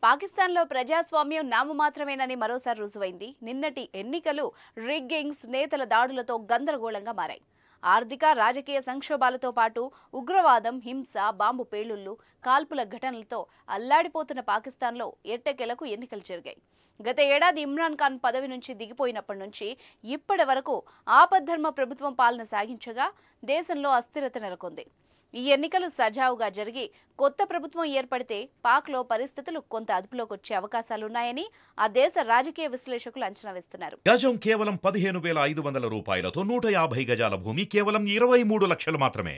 పాకిస్తాన్లో ప్రజాస్వామ్యం నామమాత్రమేనని మరోసారి రుజువైంది నిన్నటి ఎన్నికలు రిగ్గింగ్స్ నేతల దాడులతో గందరగోళంగా మారాయి ఆర్థిక రాజకీయ సంక్షోభాలతో పాటు ఉగ్రవాదం హింస బాంబు పేలుళ్లు కాల్పుల ఘటనలతో అల్లాడిపోతున్న పాకిస్తాన్లో ఎట్టకేలకు ఎన్నికలు జరిగాయి గత ఏడాది ఇమ్రాన్ ఖాన్ పదవి నుంచి దిగిపోయినప్పటి నుంచి ఇప్పటి వరకు ఆపద్ధర్మ ప్రభుత్వం పాలన సాగించగా దేశంలో అస్థిరత నెలకొంది ఈ ఎన్నికలు సజావుగా జరిగి కొత్త ప్రభుత్వం ఏర్పడితే పాక్లో పరిస్థితులు కొంత అదుపులోకి వచ్చే అవకాశాలున్నాయని ఆ దేశ రాజకీయ విశ్లేషకులు అంచనా వేస్తున్నారు గజం కేవలం పదిహేను వేల ఐదు వందల రూపాయలతో నూట యాభై గజాల భూమి కేవలం ఇరవై మూడు లక్షలు మాత్రమే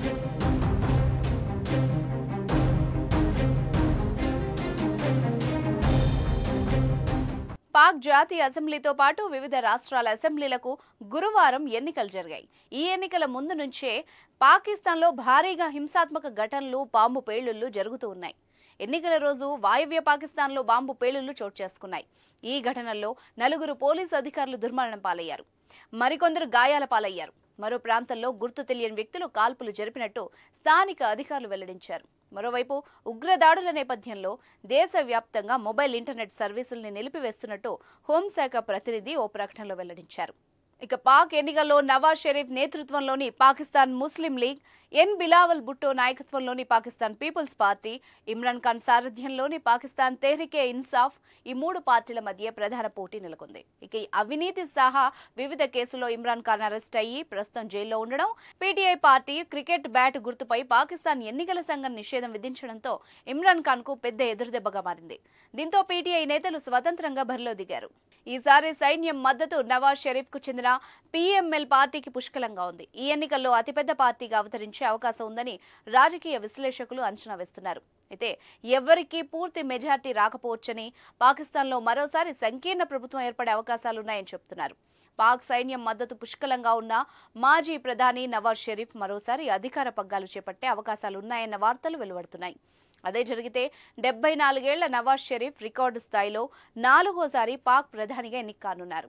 పాక్ జాతీయ అసెంబ్లీతో పాటు వివిధ రాష్ట్రాల అసెంబ్లీలకు గురువారం ఎన్నికలు జరిగాయి ఈ ఎన్నికల ముందు నుంచే పాకిస్తాన్లో భారీగా హింసాత్మక ఘటనలు బాంబు పేలుళ్లు జరుగుతూ ఉన్నాయి ఎన్నికల రోజు వాయవ్య పాకిస్తాన్లో బాంబు పేలుళ్లు చోటు చేసుకున్నాయి ఈ ఘటనల్లో నలుగురు పోలీసు అధికారులు దుర్మరణం పాలయ్యారు మరికొందరు గాయాల పాలయ్యారు మరో ప్రాంతంలో గుర్తు తెలియని వ్యక్తులు కాల్పులు జరిపినట్టు స్థానిక అధికారులు వెల్లడించారు మరోవైపు ఉగ్రదాడుల నేపథ్యంలో దేశవ్యాప్తంగా మొబైల్ ఇంటర్నెట్ సర్వీసుల్ని నిలిపివేస్తున్నట్టు హోంశాఖ ప్రతినిధి ఓ ప్రకటనలో వెల్లడించారు ఇక పాక్ ఎన్నికల్లో నవాజ్ షరీఫ్ నేతృత్వంలోని Pakistan Muslim league N Bilawal Bhutto నాయకత్వంలోని పాకిస్తాన్ పీపుల్స్ పార్టీ ఇమ్రాన్ ఖాన్ సారథ్యంలోని పాకిస్తాన్ తెహ్రికే ఇన్సాఫ్ ఈ మూడు పార్టీల మధ్య ప్రధాన పోటీ నెలకొంది ఇక ఈ అవినీతి సహా వివిధ కేసుల్లో ఇమ్రాన్ ఖాన్ అరెస్ట్ అయ్యి ప్రస్తుతం జైల్లో ఉండడం పీటీఐ పార్టీ క్రికెట్ బ్యాట్ గుర్తుపై పాకిస్తాన్ ఎన్నికల సంఘం నిషేధం విధించడంతో ఇమ్రాన్ ఖాన్ కు పెద్ద ఎదురుదెబ్బగా మారింది దీంతో పీటీఐ నేతలు స్వతంత్రంగా బరిలో దిగారు ఈసారి సైన్యం మద్దతు నవాజ్ షరీఫ్ కు చెందిన పీఎంఎల్ పార్టీకి పుష్కలంగా ఉంది ఈ ఎన్నికల్లో అతిపెద్ద పార్టీగా అవతరించే అవకాశం ఉందని రాజకీయ విశ్లేషకులు అంచనా వేస్తున్నారు అయితే ఎవ్వరికీ పూర్తి మెజార్టీ రాకపోవచ్చని పాకిస్తాన్లో మరోసారి సంకీర్ణ ప్రభుత్వం ఏర్పడే అవకాశాలున్నాయని చెబుతున్నారు పాక్ సైన్యం మద్దతు పుష్కలంగా ఉన్న మాజీ ప్రధాని నవాజ్ షరీఫ్ మరోసారి అధికార పగ్గాలు చేపట్టే అవకాశాలున్నాయన్న వార్తలు వెలువడుతున్నాయి అదే జరిగితే డెబ్బై నాలుగేళ్ల నవాజ్ షరీఫ్ రికార్డు స్థాయిలో నాలుగోసారి పాక్ ప్రధానిగా ఎన్నిక కానున్నారు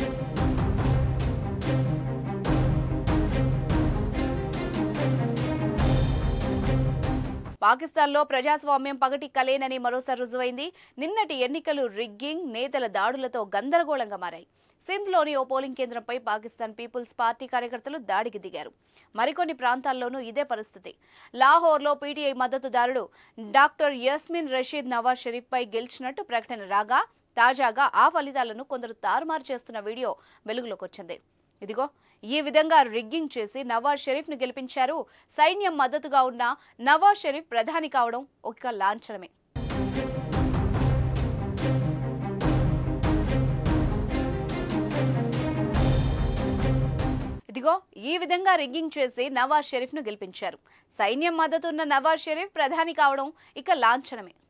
పాకిస్తాన్లో ప్రజాస్వామ్యం పగటి కలేనని మరోసారి రుజువైంది నిన్నటి ఎన్నికలు రిగ్గింగ్ నేతల దాడులతో గందరగోళంగా మారాయి సింధ్లోని ఓ పోలింగ్ కేంద్రంపై పాకిస్తాన్ పీపుల్స్ పార్టీ కార్యకర్తలు దాడికి దిగారు మరికొన్ని ప్రాంతాల్లోనూ ఇదే పరిస్థితి లాహోర్లో పీటీఐ మద్దతుదారుడు డాక్టర్ యస్మిన్ రషీద్ నవాజ్ షరీఫ్పై గెలిచినట్టు ప్రకటన రాగా తాజాగా ఆ ఫలితాలను కొందరు తారుమారు చేస్తున్న వీడియో వెలుగులోకి వచ్చింది ఇదిగో ఈ విధంగా రిగ్గింగ్ చేసి నవాజ్ షరీఫ్ ను గెలిపించారు సైన్యం మద్దతుగా ఉన్న నవాజ్ షరీఫ్ ప్రధాని కావడం ఒక లాంఛనమే ఇదిగో ఈ విధంగా రిగ్గింగ్ చేసి నవాజ్ షరీఫ్ ను గెలిపించారు సైన్యం మద్దతున్న నవాజ్ షరీఫ్ ప్రధాని కావడం ఇక లాంఛనమే